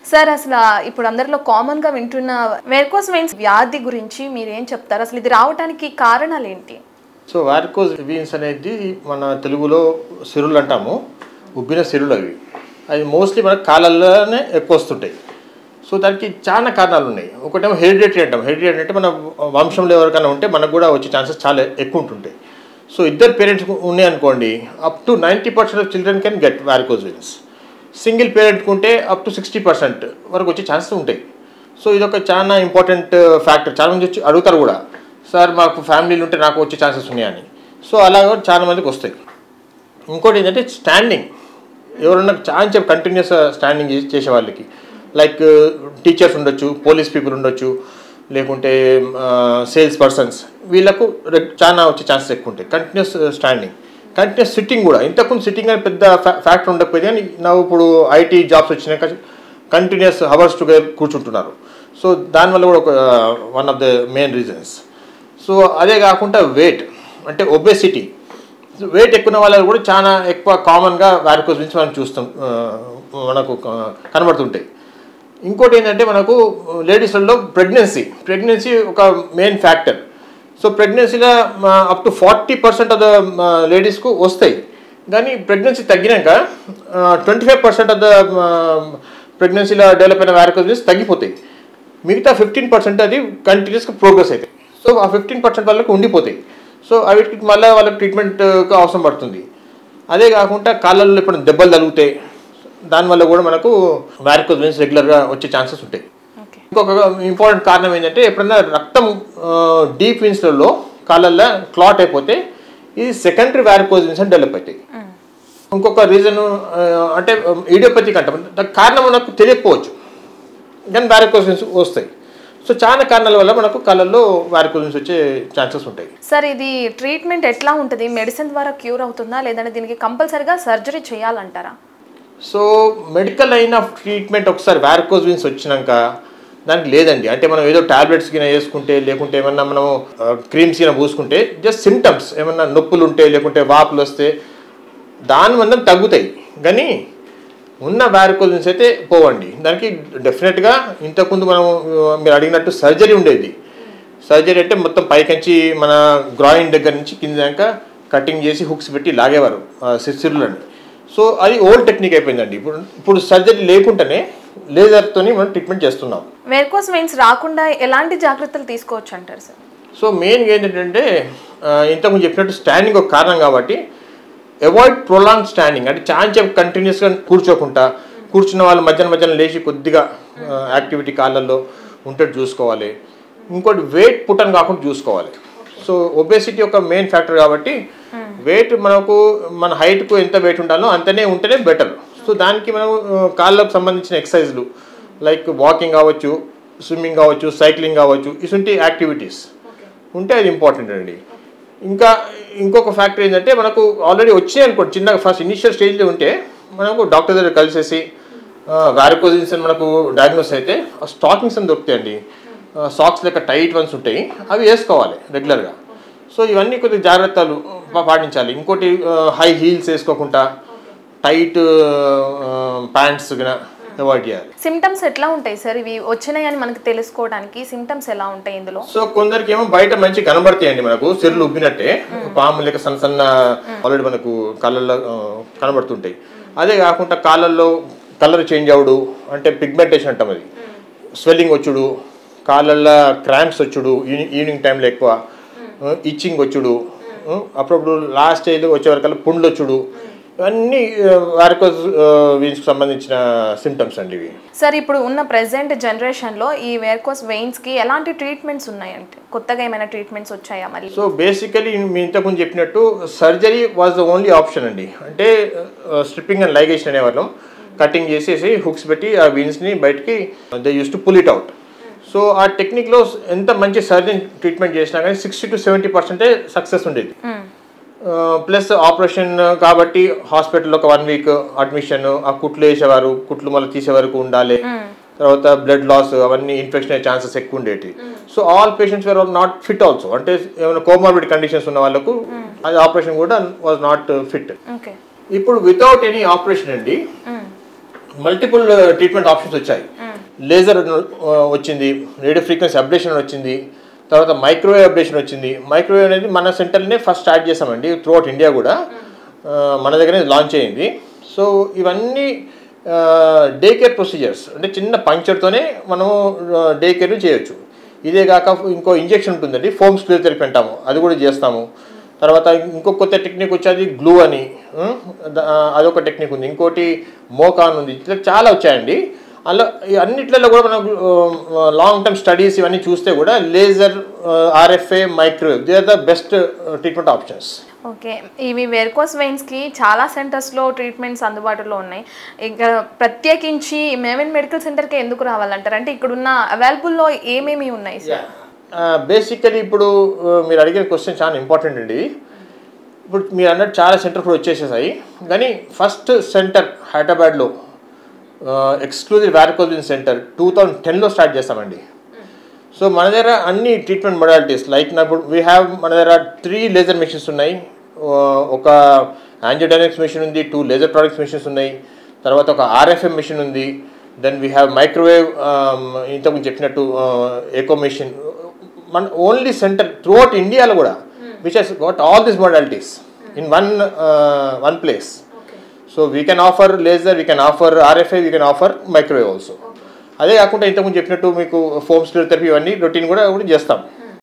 Sir అసలు ఆ ఇప్పుడు అందరిలో కామన్ గా వింటున్న వెర్కోస్ వెయిన్స్ వ్యాధి గురించి మీరు ఏం చెప్తారు అసలు ఇది రావడానికి కారణాలు ఏంటి సో వారికోజ్ వీన్స్ అనేది మన తెలుగులో సిరులు అంటాము ఉబ్బిన సిరులు అవి అవి మోస్ట్లీ మన కాళ్ళల్లోనే ఎక్కువ వస్తుంటాయి సో దానికి చాలా కారణాలు ఉన్నాయి ఒకటేమో హెరిడిటరీ అంటాం హెరిడిటరీ అంటే మన వంశంలో ఎవరికైనా ఉంటే మనకు కూడా వచ్చే ఛాన్సెస్ చాలా ఎక్కువ ఉంటుంటాయి సో ఇద్దరు పేరెంట్స్ ఉన్నాయనుకోండి up to ninety percent of children can get varicose veins single పేరెంట్కి ఉంటే అప్ టు సిక్స్టీ పర్సెంట్ వరకు వచ్చే ఛాన్సెస్ ఉంటాయి సో ఇది ఒక చాలా ఇంపార్టెంట్ ఫ్యాక్టర్ చాలా మంది వచ్చి అడుగుతారు కూడా సార్ మాకు ఫ్యామిలీలు ఉంటే నాకు వచ్చే ఛాన్సెస్ ఉన్నాయని సో అలా కూడా చాలా మందికి వస్తాయి ఇంకోటి ఏంటంటే స్టాండింగ్ ఎవరన్నా చాలా చెప్పి కంటిన్యూస్ స్టాండింగ్ చేసే వాళ్ళకి లైక్ టీచర్స్ ఉండొచ్చు పోలీస్ పీపుల్ ఉండొచ్చు లేకుంటే సేల్స్ పర్సన్స్ వీళ్ళకు రెగ్- చాలా వచ్చే ఛాన్సెస్ ఎక్కువ ఉంటాయి కంటిన్యూస్ స్టాండింగ్ కంటిన్యూస్ సిట్టింగ్ కూడా ఇంతకుముందు సిట్టింగ్ అని పెద్ద ఫ్యాక్టర్ ఉండకపోయింది కానీ నా ఇప్పుడు ఐటీ జాబ్స్ వచ్చినాక కంటిన్యూస్ హవర్స్ టుగెదర్ కూర్చుంటున్నారు సో దానివల్ల కూడా ఒక one of the main reasons so అదే కాకుండా వెయిట్ అంటే ఒబెసిటీ వెయిట్ ఎక్కువ ఉన్న వాళ్ళకి కూడా చాలా ఎక్కువ కామన్గా వారికోస్ నుంచి మనం చూస్తాం ఆ, మనకు క- కనబడుతుంటాయి ఇంకోటి ఏంటంటే మనకు లేడీస్లలో ప్రెగ్నెన్సీ ప్రెగ్నెన్సీ ఒక మెయిన్ ఫ్యాక్టర్ సో ప్రెగ్నెన్సీలో up to forty percent of the లేడీస్కు వస్తాయి కానీ ప్రెగ్నెన్సీ తగ్గినాక twenty five percent of the ప్రెగ్నెన్సీలో డెవలప్ అయిన వ్యారకోజ్ తగ్గిపోతాయి మిగతా ఫిఫ్టీన్ పర్సెంట్ అది కంటిన్యూస్గా ప్రోగ్రెస్ అవుతాయి సో ఆ ఫిఫ్టీన్ పర్సెంట్ వాళ్ళకి ఉండిపోతాయి సో అవిటికి మళ్ళీ వాళ్ళకి ట్రీట్మెంట్ అవసరం పడుతుంది అదే కాకుండా కాళ్ళల్లో ఇప్పుడు దెబ్బలు తగులుతాయి దానివల్ల కూడా మనకు వ్యారికోజ్ వెయిన్స్ రెగ్యులర్గా వచ్చే ఛాన్సెస్ ఉంటాయి ఓకే ఇంకొక ఇంపార్టెంట్ కారణం ఏంటంటే ఎప్పుడైనా రక్తం డీప్ విన్స్లలో కాళ్ళల్లో క్లాట్ అయిపోతే ఇది సెకండరీ వ్యారికోజ్ విన్స్ అని డెవలప్ అవుతాయి ఇంకొక రీజన్ అంటే ఈడియోపతిక్ అంటాం దానికి కారణం మనకు తెలియకపోవచ్చు కానీ వ్యారికోజ్ విన్స్ వస్తాయి సో చాలా కారణాల వల్ల మనకు కళ్ళల్లో వ్యారికోజ్ విన్స్ వచ్చే ఛాన్సెస్ ఉంటాయి సార్ ఇది ట్రీట్మెంట్ ఎట్లా ఉంటుంది మెడిసిన్ ద్వారా క్యూర్ అవుతుందా లేదంటే దీనికి కంపల్సరిగా సర్జరీ చేయాలంటారా సో మెడికల్ అయిన ట్రీట్మెంట్ ఒకసారి వ్యారికోజ్ విన్స్ వచ్చినాక దానికి లేదండి అంటే మనం ఏదో టాబ్లెట్స్ కింద వేసుకుంటే లేకుంటే ఏమన్నా మనం క్రీమ్స్ కింద పూసుకుంటే జస్ట్ సిమ్టమ్స్ ఏమన్నా నొప్పులు ఉంటే లేకుంటే వాపులు వస్తే దాని మందం తగ్గుతాయి కానీ ఉన్న వ్యారికోజ్ విన్స్ అయితే పోవండి దానికి డెఫినెట్గా ఇంతకుముందు మనం ఆ, మీరు అడిగినట్టు సర్జరీ ఉండేది సర్జరీ అంటే మొత్తం పైకంచి మన గ్రాయిన్ దగ్గర నుంచి కింద దాకా కటింగ్ చేసి హుక్స్ పెట్టి లాగేవారు సిస్సులని సో అది ఓల్డ్ టెక్నిక్ అయిపోయిందండి ఇప్పుడు ఇప్పుడు సర్జరీ లేకుండానే లేజర్తోని మనం ట్రీట్మెంట్ చేస్తున్నాం వెర్కోస్ వెయిన్స్ రాకుండా ఎలాంటి జాగ్రత్తలు తీసుకోవచ్చు అంటారు సార్ సో మెయిన్గా ఏంటంటే ఆ, ఇంతకుముందు చెప్పినట్టు స్టాండింగ్ ఒక కారణం కాబట్టి అవాయిడ్ ప్రొలాంగ్ స్టాండింగ్ అంటే చాలా కంటిన్యూస్గా కూర్చోకుండా కూర్చున్న వాళ్ళు మధ్యాహ్నం మధ్యాహ్నం లేచి కొద్దిగా యాక్టివిటీ కాళ్ళల్లో ఉంటట్టు చూసుకోవాలి ఇంకోటి వెయిట్ పుట్టని కాకుండా చూసుకోవాలి సో ఒబేసిటీ ఒక మెయిన్ ఫ్యాక్టర్ కాబట్టి వెయిట్ మనకు మన హైట్కు ఎంత వెయిట్ ఉండాలో అంతనే ఉంటేనే బెటర్ సో దానికి మనం ఆ, కాళ్ళకు సంబంధించిన ఎక్సర్సైజ్లు లైక్ వాకింగ్ కావచ్చు స్విమ్మింగ్ కావచ్చు సైక్లింగ్ కావచ్చు ఇటువంటి యాక్టివిటీస్ ఉంటే అది ఇంపార్టెంట్ అండి ఇంకా ఇంకొక ఫ్యాక్టర్ ఏంటంటే మనకు ఆల్రెడీ వచ్చాయి అనుకోండి చిన్నగా ఫస్ట్ ఇనిషియల్ స్టేజ్లో ఉంటే మనకు డాక్టర్ దగ్గర కలిసేసి వ్యారికోజిన్స్ అని మనకు డయాగ్నోస్ అయితే స్టాకింగ్స్ అని దొరుకుతాయండి సాక్స్ లెక్క టైట్ వన్స్ ఉంటాయి అవి వేసుకోవాలి రెగ్యులర్గా సో ఇవన్నీ కొద్దిగా జాగ్రత్తలు పా- పాటించాలి ఇంకోటి హై హీల్స్ వేసుకోకుండా టైట్ ప్యాంట్స్ అవాయిడ్ చేయాలి సిమ్టమ్స్ ఎట్లా ఉంటాయి సార్ ఇవి వచ్చినాయని మనకు తెలుసుకోవడానికి సిమ్టమ్స్ ఎలా ఉంటాయి ఇందులో సో కొందరికి ఏమో బయట మంచి కనబడతాయండి మనకు చెరువులు ఉబ్బినట్టే పాము లేక సన్న సన్న ఆల్రెడీ మనకు కళ్ళల్లో ఆ, కనబడుతుంటాయి అదే కాకుండా కాళ్ళల్లో కలర్ చేంజ్ అవ్వడు అంటే పిగ్మెంటేషన్ అంటాం అది స్వెల్లింగ్ వచ్చుడు కాళ్ళల్లో క్రాంప్స్ వచ్చుడు ఈవినింగ్ ఈవినింగ్ టైంలో ఎక్కువ ఇచ్చింగ్ వచ్చుడు ఆ, అప్పుడప్పుడు లాస్ట్ స్టేజ్ వచ్చే వరకల్లా పుండ్లు వచ్చుడు ఇవన్నీ వారికోజ్ వీన్స్కి సంబంధించిన సిమ్టమ్స్ అండి ఇవి సార్ ఇప్పుడు ఉన్న ప్రెసెంట్ జనరేషన్లో ఈ వెర్కోస్ వెయిన్స్కి ఎలాంటి ట్రీట్మెంట్స్ ఉన్నాయంటే కొత్తగా ఏమైనా ట్రీట్మెంట్స్ వచ్చాయా మళ్ళీ సో బేసికలీ మీ ఇంతకుముందు చెప్పినట్టు surgery was the only option అండి అంటే స్ట్రిప్పింగ్ అండ్ లైగేషన్ అనేవాళ్ళం కటింగ్ చేసేసి హుక్స్ పెట్టి ఆ వీన్స్ని బయటికి they use to pull it out so ఆ టెక్నిక్లో ఎంత మంచి సర్జన్ ట్రీట్మెంట్ చేసినా కానీ సిక్స్టీ టు సెవెంటీ పర్సెంటే సక్సెస్ ఉండేది ప్లస్ ఆపరేషన్ కాబట్టి హాస్పిటల్లో ఒక వన్ వీక్ అడ్మిషన్ ఆ కుట్లు వేసేవారు కుట్లు మళ్ళీ తీసే వరకు ఉండాలి తర్వాత బ్లడ్ లాస్ అవన్నీ ఇన్ఫెక్షన్ అయ్యే ఛాన్సెస్ ఎక్కువ ఉండేవి so all patients were not fit also అంటే ఏమైనా కోమార్బిడ్ కండిషన్స్ ఉన్న వాళ్ళకు అది ఆపరేషన్ కూడా వాజ్ నాట్ ఫిట్ ఓకే ఇప్పుడు వితౌట్ ఎనీ ఆపరేషన్ అండి మల్టిపుల్ ట్రీట్మెంట్ ఆప్షన్స్ వచ్చాయి లేజర్ వచ్చింది రేడియో ఫ్రీక్వెన్సీ అబ్లేషన్ వచ్చింది తర్వాత మైక్రోవేవ్ అబ్లేషన్ వచ్చింది మైక్రోవేవ్ అనేది మన సెంటర్లోనే ఫస్ట్ స్టార్ట్ చేసామండి త్రూఅవుట్ ఇండియా కూడా ఆ, మన దగ్గరే లాంచ్ అయింది సో ఇవన్నీ డే కేర్ ప్రొసీజర్స్ అంటే చిన్న పంక్చర్తోనే మనం డే కేర్ చేయొచ్చు ఇదే కాక ఇంకో ఇంజెక్షన్ ఉంటుందండి ఫోమ్ స్క్వేర్ థెరపీ అంటాము అది కూడా చేస్తాము తర్వాత ఇంకో కొత్త టెక్నిక్ వచ్చేది గ్లూ అని ఉం? ద- ఆ, అదొక టెక్నిక్ ఉంది ఇంకోటి మోకాన్ ఉంది ఇట్లా చాలా వచ్చాయండి అలా ఈ అన్నిట్లలో కూడా మనం లాంగ్ టర్మ్ స్టడీస్ ఇవన్నీ చూస్తే కూడా laser RFA microwave they are the best treatment options okay ఇవి వెర్కోస్ వెయిన్స్కి చాలా సెంటర్స్లో ట్రీట్మెంట్స్ అందుబాటులో ఉన్నాయి ఇక ప్రత్యేకించి మేమేన్ మెడికల్ సెంటర్కి ఎందుకు రావాలంటారు అంటే ఇక్కడున్న అవైలబుల్లో ఏమేమి ఉన్నాయి సార్ బేసికలీ ఇప్పుడు uh, మీరు అడిగిన క్వశ్చన్ చాలా ఇంపార్టెంట్ అండి ఇప్పుడు మీరు అన్నట్టు చాలా సెంటర్ కూడా వచ్చేసేసాయి కానీ ఫస్ట్ సెంటర్ హైదరాబాద్లో exclusive varicose vein centre two thousand టెన్లో స్టార్ట్ చేస్తామండి సో మన దగ్గర అన్ని ట్రీట్మెంట్ మొడాలిటీస్ లైక్ నా ఇప్పుడు వీ హ్యావ్ మన దగ్గర త్రీ లేజర్ మెషిన్స్ ఉన్నాయి ఆ, ఒక యాంజియోడైనమిక్స్ మెషిన్ ఉంది టూ లేజర్ ప్రొడక్ట్స్ మెషిన్స్ ఉన్నాయి తర్వాత ఒక ఆర్ఎఫ్ఎం మెషిన్ ఉంది దెన్ వీ హ్యావ్ మైక్రోవేవ్ ఇంతకుముందు చెప్పినట్టు ఎకో మెషిన్ మన ఓన్లీ సెంటర్ త్రూఅవుట్ ఇండియాలో కూడా which has got all this modalities in one one place so we can offer laser we can offer RFI we can offer microwave also అదే కాకుండా ఇంతకుముందు చెప్పినట్టు మీకు ఫోమ్ స్టిల్ థెరపీ ఇవన్నీ routine కూడా కూడా చేస్తాం